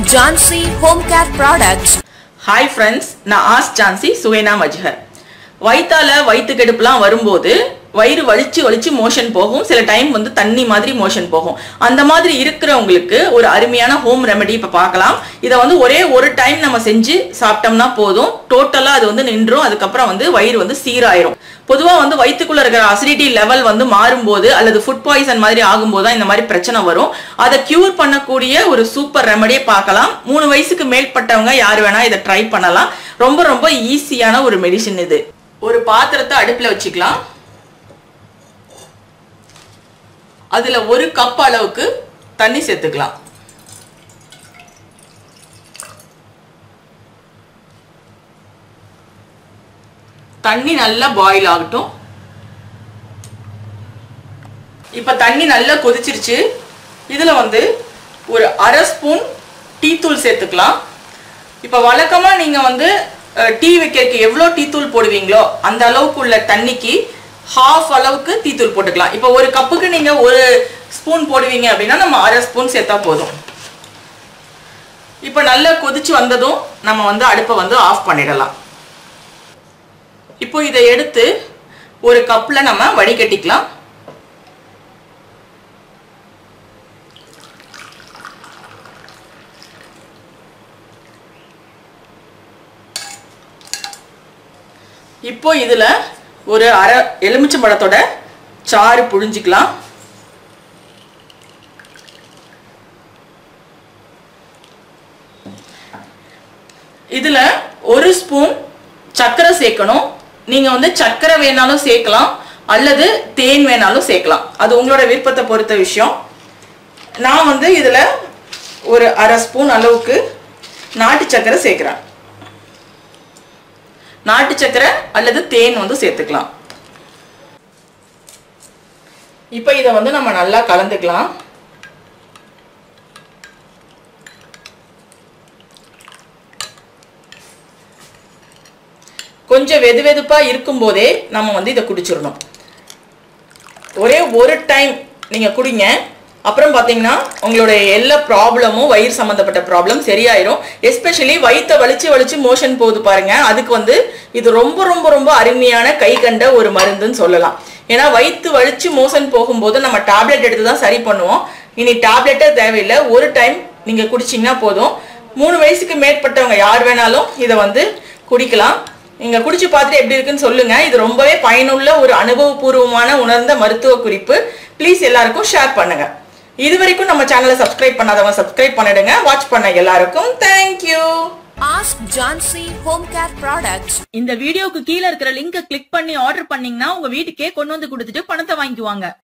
Jansi Home Care Products. Hi friends நான் Ask Jansi சுவேனா மஜ்ஹர் வயித்தால வயிற்று கெடுப்புலாம் வரும்போது வயிறு வலிச்சு வலிச்சு மோஷன் போகும் சில டைம் வந்து தண்ணி மாதிரி மோஷன் போகும் அந்த மாதிரி இருக்கிறவங்களுக்கு ஒரு அருமையான ஹோம் ரெமெடி இப்போ பார்க்கலாம் இதை வந்து ஒரே ஒரு டைம் நம்ம செஞ்சு சாப்பிட்டோம்னா போதும் டோட்டலாக அது வந்து நின்றும் அதுக்கப்புறம் வந்து வயிறு வந்து சீராயிரும் பொதுவாக வந்து வயிற்றுக்குள்ள இருக்கிற அசிடிட்டி லெவல் வந்து மாறும்போது அல்லது ஃபுட் பாய்சன் மாதிரி ஆகும்போது தான் இந்த மாதிரி பிரச்சனை வரும் அதை கியூர் பண்ணக்கூடிய ஒரு சூப்பர் ரெமடியை பார்க்கலாம் மூணு வயசுக்கு மேற்பட்டவங்க யார் வேணா இதை ட்ரை பண்ணலாம் ரொம்ப ரொம்ப ஈஸியான ஒரு மெடிசின் இது ஒரு பாத்திரத்தை அடுப்பில் வச்சுக்கலாம் அதுல ஒரு கப் அளவுக்கு தண்ணி சேர்த்துக்கலாம் தண்ணி நல்லா பாயில் ஆகட்டும் இப்ப தண்ணி நல்லா கொதிச்சிருச்சு இதுல வந்து ஒரு அரை ஸ்பூன் டீ தூள் சேர்த்துக்கலாம் இப்ப வழக்கமா நீங்க வந்து அஹ், டீ வைக்கிறதுக்கு எவ்வளோ டீ தூள் போடுவீங்களோ அந்த அளவுக்கு உள்ள தண்ணிக்கு ஹாஃப் அளவுக்கு டீ தூள் போட்டுக்கலாம் இப்போ ஒரு கப்புக்கு நீங்க ஒரு ஸ்பூன் போடுவீங்க அப்படின்னா நம்ம அரை ஸ்பூன் சேர்த்தா போதும் இப்போ நல்லா கொதிச்சு வந்ததும் நம்ம வந்து அடுப்பை வந்து ஆஃப் பண்ணிடலாம் இப்போ இதை எடுத்து ஒரு கப்பில் நம்ம வடிகட்டிக்கலாம் இப்போ இதுல ஒரு அரை எலுமிச்சம்பழத்தோட சாறு புழிஞ்சிக்கலாம் இதுல ஒரு ஸ்பூன் சர்க்கரை சேர்க்கணும் நீங்க வந்து சர்க்கரை வேணாலும் சேர்க்கலாம் அல்லது தேன் வேணாலும் சேர்க்கலாம் அது உங்களோட விருப்பத்தை பொறுத்த விஷயம் நான் வந்து இதுல ஒரு அரை ஸ்பூன் அளவுக்கு நாட்டு சர்க்கரை சேர்க்கிறேன் நாட்டு சர்க்கரை அல்லது தேன் வந்து சேர்த்துக்கலாம் இப்போ இதை வந்து நம்ம நல்லா கலந்துக்கலாம் கொஞ்சம் வெது வெதுப்பா இருக்கும்போதே நம்ம வந்து இதை குடிச்சிடணும் ஒரே ஒரு டைம் நீங்க குடிங்க அப்புறம் பாத்தீங்கன்னா உங்களுடைய எல்லா ப்ராப்ளமும் வயிறு சம்பந்தப்பட்ட ப்ராப்ளம் சரியாயிரும் எஸ்பெஷலி வயித்தை வலிச்சு வலிச்சு மோஷன் போகுது பாருங்க அதுக்கு வந்து இது ரொம்ப ரொம்ப ரொம்ப அருமையான கை கண்ட ஒரு மருந்துன்னு சொல்லலாம் ஏன்னா வயிற்று வலிச்சு மோஷன் போகும்போது நம்ம டேப்லெட் எடுத்து தான் சரி பண்ணுவோம் இனி டேப்லெட்டே தேவையில்லை ஒரு டைம் நீங்க குடிச்சீங்கன்னா போதும் மூணு வயசுக்கு மேற்பட்டவங்க யார் வேணாலும் இதை வந்து குடிக்கலாம் நீங்க குடிச்சு பார்த்துட்டு எப்படி இருக்குன்னு சொல்லுங்க இது ரொம்பவே பயனுள்ள ஒரு அனுபவபூர்வமான உணர்ந்த மருத்துவ குறிப்பு ப்ளீஸ் எல்லாருக்கும் ஷேர் பண்ணுங்க இது வரைக்கும் நம்ம சேனலை சப்ஸ்கிரைப் பண்ணாதவங்க சப்ஸ்கிரைப் பண்ணிடுங்க வாட்ச் பண்ண எல்லாருக்கும் thank you Ask Jansi Home Care Products. இந்த வீடியோக்கு கீழே இருக்கிற லிங்கை கிளிக் பண்ணி ஆர்டர் பண்ணீங்கன்னா உங்க வீட்டுக்கே கொண்டு வந்து கொடுத்துட்டு பணத்தை வாங்கிக்குவாங்க